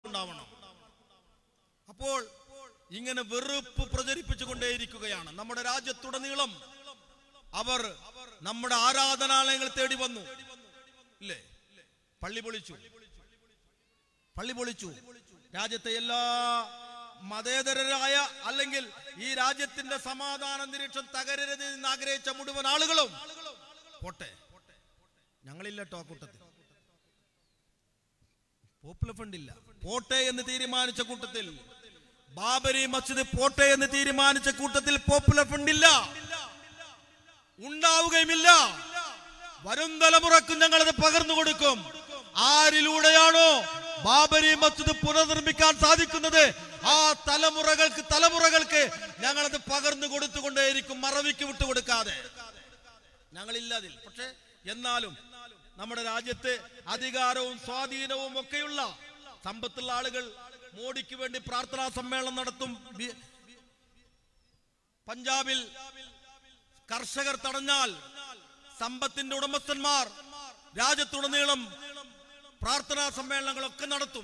ഉണ്ടാവണം അപ്പോൾ ഇങ്ങനെ വെറുപ്പ് പ്രചരിപ്പിച്ചുകൊണ്ടേയിരിക്കുകയാണ് നമ്മുടെ രാജ്യത്തുടനീളം അവർ നമ്മുടെ ആരാധനാലയങ്ങൾ തേടി വന്നു ഇല്ലേ പള്ളി പൊളിച്ചു പള്ളി പൊളിച്ചു രാജ്യത്തെ എല്ലാ മതേതരരായ അല്ലെങ്കിൽ ഈ രാജ്യത്തിന്റെ സമാധാന അന്തരീക്ഷം തകരരുത് എന്ന് ആഗ്രഹിച്ച മുഴുവൻ ആളുകളും പോട്ടെ ഞങ്ങളില്ല കേട്ടോ ആ കൂട്ടത്തിൽ പോപ്പുലർ ഫണ്ട് ഇല്ല പോട്ടെ എന്ന് തീരുമാനിച്ച കൂട്ടത്തിൽ ബാബരി മസ്ജിദ് പോട്ടെ എന്ന് തീരുമാനിച്ച കൂട്ടത്തിൽ പോപ്പുലർ ഫണ്ട് ഇല്ല ഉണ്ടാവുകയുമില്ല വരും തലമുറക്കും ഞങ്ങളത് പകർന്നു കൊടുക്കും ആരിലൂടെയാണോ ബാബരി മസ്ജിദ് പുനർനിർമ്മിക്കാൻ സാധിക്കുന്നത് ആ തലമുറകൾക്ക് തലമുറകൾക്ക് ഞങ്ങളത് പകർന്നു കൊടുത്തുകൊണ്ടേയിരിക്കും മറവിക്ക് വിട്ടുകൊടുക്കാതെ ഞങ്ങളില്ല അതിൽ പക്ഷെ എന്നാലും നമ്മുടെ രാജ്യത്ത് അധികാരവും സ്വാധീനവും ഒക്കെയുള്ള സമ്പത്തുള്ള ആളുകൾ മോഡിക്ക് വേണ്ടി പ്രാർത്ഥനാ സമ്മേളനം നടത്തും ബി- പഞ്ചാബിൽ കർഷകർ തടഞ്ഞാൽ സമ്പത്തിന്റെ ഉടമസ്ഥന്മാർ രാജ്യത്തുടനീളം പ്രാർത്ഥനാ സമ്മേളനങ്ങളൊക്കെ നടത്തും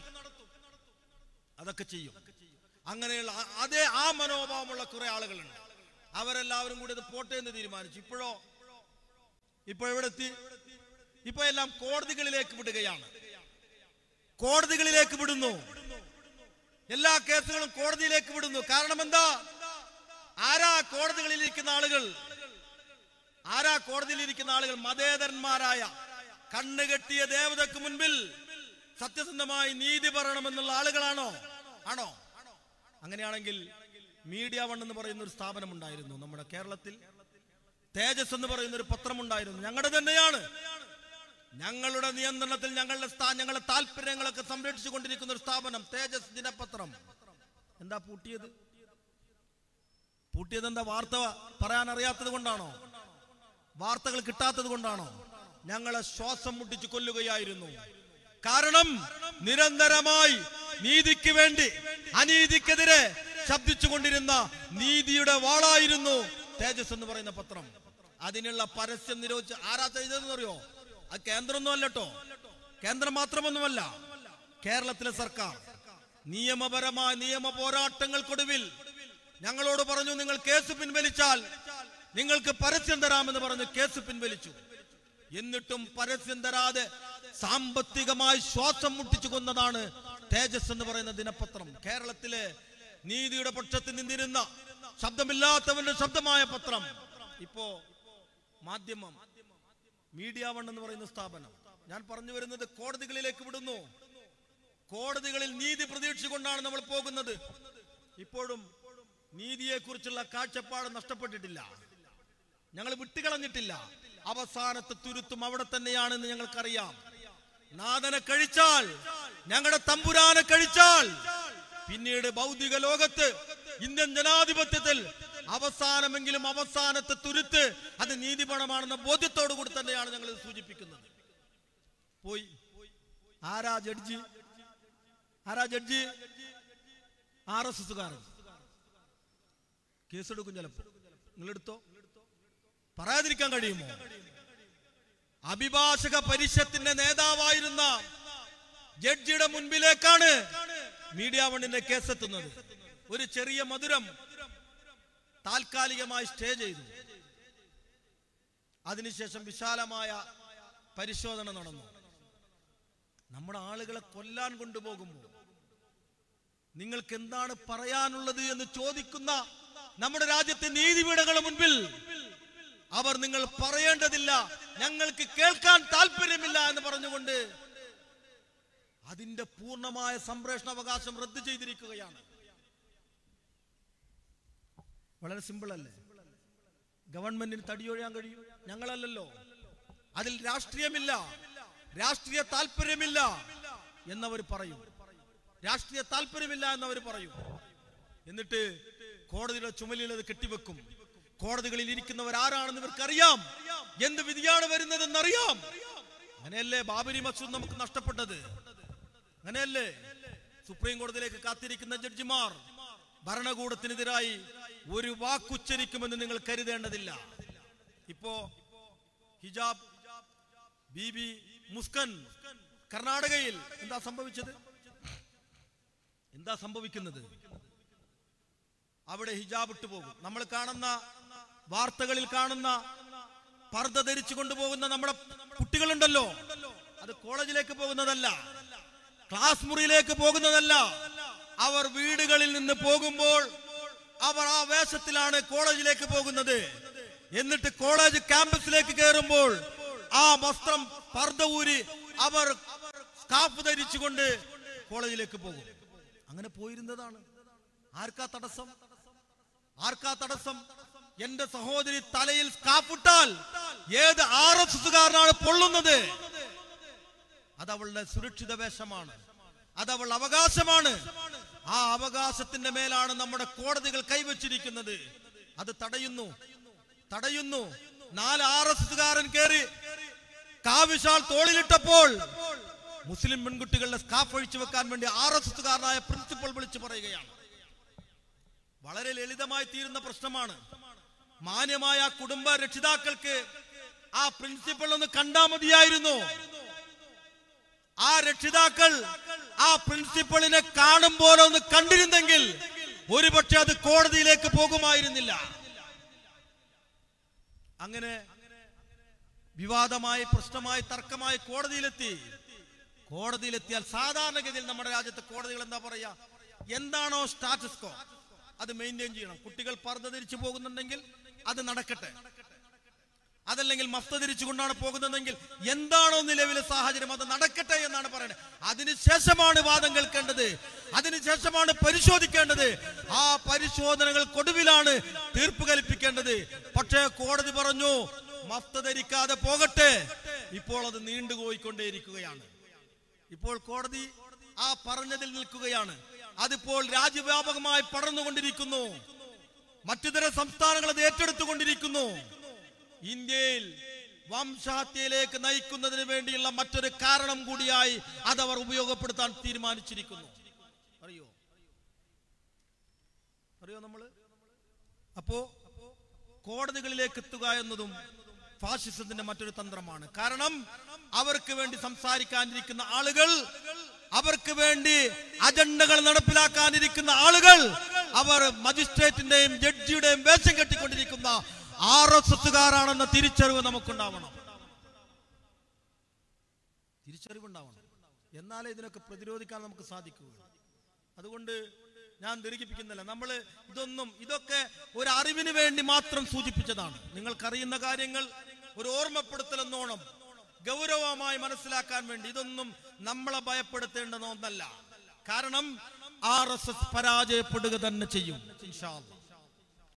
അതൊക്കെ ചെയ്യും അങ്ങനെയുള്ള ആ- അതേ ആ മനോഭാവമുള്ള കുറെ ആളുകളുണ്ട് അവരെല്ലാവരും കൂടി ഇത് പോട്ടെ എന്ന് തീരുമാനിച്ചു ഇപ്പോഴോ ഇപ്പൊ എവിടെ എത്തി ഇപ്പൊ എല്ലാം കോടതികളിലേക്ക് വിടുകയാണ് കോടതികളിലേക്ക് വിടുന്നു എല്ലാ കേസുകളും കോടതിയിലേക്ക് വിടുന്നു കാരണം എന്താ ആരാ കോടതികളിൽ ഇരിക്കുന്ന ആളുകൾ ആരാ കോടതിയിൽ ഇരിക്കുന്ന ആളുകൾ മതേതരന്മാരായ കണ്ണുകെട്ടിയ ദേവതക്ക് മുൻപിൽ സത്യസന്ധമായി നീതി പറയണമെന്നുള്ള ആളുകളാണോ ആണോ അങ്ങനെയാണെങ്കിൽ മീഡിയ വൺ എന്ന് പറയുന്ന ഒരു സ്ഥാപനം ഉണ്ടായിരുന്നു നമ്മുടെ കേരളത്തിൽ തേജസ് എന്ന് പറയുന്ന ഒരു പത്രം ഉണ്ടായിരുന്നു ഞങ്ങളുടെ തന്നെയാണ് ഞങ്ങളുടെ നിയന്ത്രണത്തിൽ ഞങ്ങളുടെ സ്ഥാ- ഞങ്ങളുടെ താല്പര്യങ്ങളൊക്കെ സംരക്ഷിച്ചു കൊണ്ടിരിക്കുന്ന ഒരു സ്ഥാപനം തേജസ് ദിനപത്രം എന്താ പൂട്ടിയത് പൂട്ടിയത് എന്താ വാർത്ത പറയാൻ അറിയാത്തത് കൊണ്ടാണോ വാർത്തകൾ കിട്ടാത്തത് കൊണ്ടാണോ ഞങ്ങളെ ശ്വാസം മുട്ടിച്ച് കൊല്ലുകയായിരുന്നു കാരണം നിരന്തരമായി നീതിക്ക് വേണ്ടി അനീതിക്കെതിരെ ശബ്ദിച്ചുകൊണ്ടിരുന്ന നീതിയുടെ വാളായിരുന്നു തേജസ് എന്ന് പറയുന്ന പത്രം അതിനുള്ള പരസ്യം നിരോധിച്ച് ആരാ ചെയ്തതെന്ന് അറിയോ അത് കേന്ദ്രമൊന്നും അല്ലട്ടോ കേന്ദ്രം മാത്രമൊന്നുമല്ല കേരളത്തിലെ സർക്കാർ നിയമപരമായ നിയമ പോരാട്ടങ്ങൾക്കൊടുവിൽ ഞങ്ങളോട് പറഞ്ഞു നിങ്ങൾ കേസ് പിൻവലിച്ചാൽ നിങ്ങൾക്ക് പരസ്യം തരാമെന്ന് പറഞ്ഞു കേസ് പിൻവലിച്ചു എന്നിട്ടും പരസ്യം തരാതെ സാമ്പത്തികമായി ശ്വാസം മുട്ടിച്ചു കൊന്നതാണ് തേജസ് എന്ന് പറയുന്ന ദിനപത്രം കേരളത്തിലെ നീതിയുടെ പക്ഷത്ത് നിന്നിരുന്ന ശബ്ദമില്ലാത്തവന്റെ ശബ്ദമായ പത്രം ഇപ്പോ മാധ്യമം മീഡിയ വൺ എന്ന് പറയുന്ന സ്ഥാപനം ഞാൻ പറഞ്ഞു വരുന്നത് കോടതികളിലേക്ക് വിടുന്നു കോടതികളിൽ നീതി പ്രതീക്ഷിച്ചുകൊണ്ടാണ് നമ്മൾ പോകുന്നത് ഇപ്പോഴും നീതിയെക്കുറിച്ചുള്ള കാഴ്ചപ്പാട് നഷ്ടപ്പെട്ടിട്ടില്ല ഞങ്ങൾ വിട്ടുകളഞ്ഞിട്ടില്ല അവസാനത്തെ തുരുത്തും അവിടെ തന്നെയാണെന്ന് ഞങ്ങൾക്കറിയാം നാഥനെ കഴിച്ചാൽ ഞങ്ങളുടെ തമ്പുരാനെ കഴിച്ചാൽ പിന്നീട് ഭൗതിക ലോകത്ത് ഇന്ത്യൻ ജനാധിപത്യത്തിൽ അവസാനമെങ്കിലും അവസാനത്തെ തുരുത്ത് അത് നീതിപണമാണെന്ന ബോധ്യത്തോടു കൂടി തന്നെയാണ് ഞങ്ങൾ ഇത് സൂചിപ്പിക്കുന്നത് പോയി ആരാ ജഡ്ജി ആരാ ജഡ്ജി ആർ എസ് എസുകാരൻ കേസെടുക്കും ചിലപ്പോ നിങ്ങളെടുത്തോ പറയാതിരിക്കാൻ കഴിയുമോ അഭിഭാഷക പരിഷത്തിന്റെ നേതാവായിരുന്ന ജഡ്ജിയുടെ മുൻപിലേക്കാണ് മീഡിയ വണ്ണിന്റെ കേസെത്തുന്നത് ഒരു ചെറിയ മധുരം താൽക്കാലികമായി സ്റ്റേ ചെയ്തു അതിനുശേഷം വിശാലമായ പരിശോധന നടന്നു നമ്മുടെ ആളുകളെ കൊല്ലാൻ കൊണ്ടുപോകുമ്പോൾ നിങ്ങൾക്ക് എന്താണ് പറയാനുള്ളത് എന്ന് ചോദിക്കുന്ന നമ്മുടെ രാജ്യത്തെ നീതിപീഠങ്ങളുടെ മുൻപിൽ അവർ നിങ്ങൾ പറയേണ്ടതില്ല ഞങ്ങൾക്ക് കേൾക്കാൻ താല്പര്യമില്ല എന്ന് പറഞ്ഞുകൊണ്ട് അതിന്റെ പൂർണ്ണമായ സംപ്രേഷണ അവകാശം റദ്ദു ചെയ്തിരിക്കുകയാണ് വളരെ സിമ്പിൾ അല്ലേ ഗവൺമെന്റിന് തടിയൊഴിയാൻ കഴിയും ഞങ്ങളല്ലല്ലോ അതിൽ രാഷ്ട്രീയമില്ല രാഷ്ട്രീയ താല്പര്യമില്ല എന്നവർ പറയും രാഷ്ട്രീയ താല്പര്യമില്ല എന്നവർ പറയും എന്നിട്ട് കോടതിയുടെ ചുമലിൽ അത് കെട്ടിവെക്കും കോടതികളിൽ ഇരിക്കുന്നവർ ആരാണെന്ന് ഇവർക്കറിയാം എന്ത് വിധിയാണ് വരുന്നതെന്നറിയാം അങ്ങനെയല്ലേ ബാബരി മസൂദ് നമുക്ക് നഷ്ടപ്പെട്ടത് അങ്ങനെയല്ലേ സുപ്രീം കോടതിയിലേക്ക് കാത്തിരിക്കുന്ന ജഡ്ജിമാർ ഭരണകൂടത്തിനെതിരായി ഒരു വാക്കുച്ചരിക്കുമെന്ന് നിങ്ങൾ കരുതേണ്ടതില്ല ഇപ്പോ ഹിജാബ് ബീബി മുസ്കൻ കർണാടകയിൽ എന്താ സംഭവിച്ചത് എന്താ സംഭവിക്കുന്നത് അവിടെ ഹിജാബ് ഇട്ടു പോകും നമ്മൾ കാണുന്ന വാർത്തകളിൽ കാണുന്ന പർദ്ദ ധരിച്ചു കൊണ്ടുപോകുന്ന നമ്മുടെ കുട്ടികളുണ്ടല്ലോ അത് കോളേജിലേക്ക് പോകുന്നതല്ല ക്ലാസ് മുറിയിലേക്ക് പോകുന്നതല്ല അവർ വീടുകളിൽ നിന്ന് പോകുമ്പോൾ അവർ ആ വേഷത്തിലാണ് കോളേജിലേക്ക് പോകുന്നത് എന്നിട്ട് കോളേജ് ക്യാമ്പസിലേക്ക് കയറുമ്പോൾ ആ വസ്ത്രം പർദ്ദ ഊരി അവർ സ്കാഫ് ധരിച്ചുകൊണ്ട് കോളേജിലേക്ക് പോകും അങ്ങനെ പോയിരുന്നതാണ് ആർക്കാ തടസ്സം ആർക്കാ തടസ്സം എന്റെ സഹോദരി തലയിൽ സ്കാഫിട്ടാൽ ഏത് ആർ എസ് എസുകാരനാണ് പൊള്ളുന്നത് അത് അവളുടെ സുരക്ഷിത വേഷമാണ് അത് അവൾ അവകാശമാണ് ആ അവകാശത്തിന്റെ മേലാണ് നമ്മുടെ കോടതികൾ കൈവച്ചിരിക്കുന്നത് അത് തടയുന്നു തടയുന്നു നാല് ആർ എസ് എസുകാരൻ കയറി കാവിശാൽ തോളിലിട്ടപ്പോൾ മുസ്ലിം പെൺകുട്ടികളുടെ സ്കാഫ് ഒഴിച്ചു വെക്കാൻ വേണ്ടി ആർ എസ് എസുകാരനായ പ്രിൻസിപ്പൽ വിളിച്ചു പറയുകയാണ് വളരെ ലളിതമായി തീരുന്ന പ്രശ്നമാണ് മാന്യമായ ആ കുടുംബ രക്ഷിതാക്കൾക്ക് ആ പ്രിൻസിപ്പൽ ഒന്ന് കണ്ടാ മതിയായിരുന്നു ആ രക്ഷിതാക്കൾ ആ പ്രിൻസിപ്പളിനെ കാണും പോലെ ഒന്ന് കണ്ടിരുന്നെങ്കിൽ ഒരുപക്ഷെ അത് കോടതിയിലേക്ക് പോകുമായിരുന്നില്ല അങ്ങനെ വിവാദമായി പ്രശ്നമായി തർക്കമായി കോടതിയിലെത്തി കോടതിയിലെത്തിയാൽ സാധാരണഗതിയിൽ നമ്മുടെ രാജ്യത്തെ കോടതികൾ എന്താ പറയാ എന്താണോ സ്റ്റാറ്റസ് കോ അത് മെയിൻറ്റെയിൻ ചെയ്യണം കുട്ടികൾ പർദ്ദ ധരിച്ചു പോകുന്നുണ്ടെങ്കിൽ അത് നടക്കട്ടെ അതല്ലെങ്കിൽ മഫ്ത ധരിച്ചുകൊണ്ടാണ് പോകുന്നതെങ്കിൽ എന്താണോ നിലവിലെ സാഹചര്യം അത് നടക്കട്ടെ എന്നാണ് പറയുന്നത് അതിനുശേഷമാണ് വാദം കേൾക്കേണ്ടത് അതിനുശേഷമാണ് പരിശോധിക്കേണ്ടത് ആ പരിശോധനകൾക്കൊടുവിലാണ് തീർപ്പ് കൽപ്പിക്കേണ്ടത് പക്ഷേ കോടതി പറഞ്ഞു മഫ്ത ധരിക്കാതെ പോകട്ടെ ഇപ്പോൾ അത് നീണ്ടുപോയിക്കൊണ്ടേയിരിക്കുകയാണ് ഇപ്പോൾ കോടതി ആ പറഞ്ഞതിൽ നിൽക്കുകയാണ് അതിപ്പോൾ രാജ്യവ്യാപകമായി പടർന്നുകൊണ്ടിരിക്കുന്നു മറ്റുതര സംസ്ഥാനങ്ങൾ അത് ഏറ്റെടുത്തുകൊണ്ടിരിക്കുന്നു ഇന്ത്യയിൽ വംശഹത്യയിലേക്ക് നയിക്കുന്നതിന് വേണ്ടിയുള്ള മറ്റൊരു കാരണം കൂടിയായി അതവർ ഉപയോഗപ്പെടുത്താൻ തീരുമാനിച്ചിരിക്കുന്നു അറിയോ അറിയോ നമ്മള് അപ്പോ കോടതികളിലേക്ക് എത്തുക എന്നതും ഫാഷിസത്തിന്റെ മറ്റൊരു തന്ത്രമാണ് കാരണം അവർക്ക് വേണ്ടി സംസാരിക്കാനിരിക്കുന്ന ആളുകൾ അവർക്ക് വേണ്ടി അജണ്ടകൾ നടപ്പിലാക്കാനിരിക്കുന്ന ആളുകൾ അവർ മജിസ്ട്രേറ്റിന്റെയും ജഡ്ജിയുടെയും വേഷം കെട്ടിക്കൊണ്ടിരിക്കുന്ന ആർ എസ് എസുകാരാണെന്ന തിരിച്ചറിവ് നമുക്കുണ്ടാവണം തിരിച്ചറിവുണ്ടാവണം എന്നാലേ ഇതിനൊക്കെ പ്രതിരോധിക്കാൻ നമുക്ക് സാധിക്കുകയുള്ളൂ അതുകൊണ്ട് ഞാൻ ദീർഘിപ്പിക്കുന്നില്ല നമ്മൾ ഇതൊന്നും ഇതൊക്കെ ഒരു അറിവിന് വേണ്ടി മാത്രം സൂചിപ്പിച്ചതാണ് നിങ്ങൾക്കറിയുന്ന കാര്യങ്ങൾ ഒരു ഓർമ്മപ്പെടുത്തൽ എന്നോണം ഗൗരവമായി മനസ്സിലാക്കാൻ വേണ്ടി ഇതൊന്നും നമ്മളെ ഭയപ്പെടുത്തേണ്ടുന്ന ഒന്നല്ല കാരണം ആർ എസ് എസ് പരാജയപ്പെടുക തന്നെ ചെയ്യും ഇൻഷാ അല്ലാ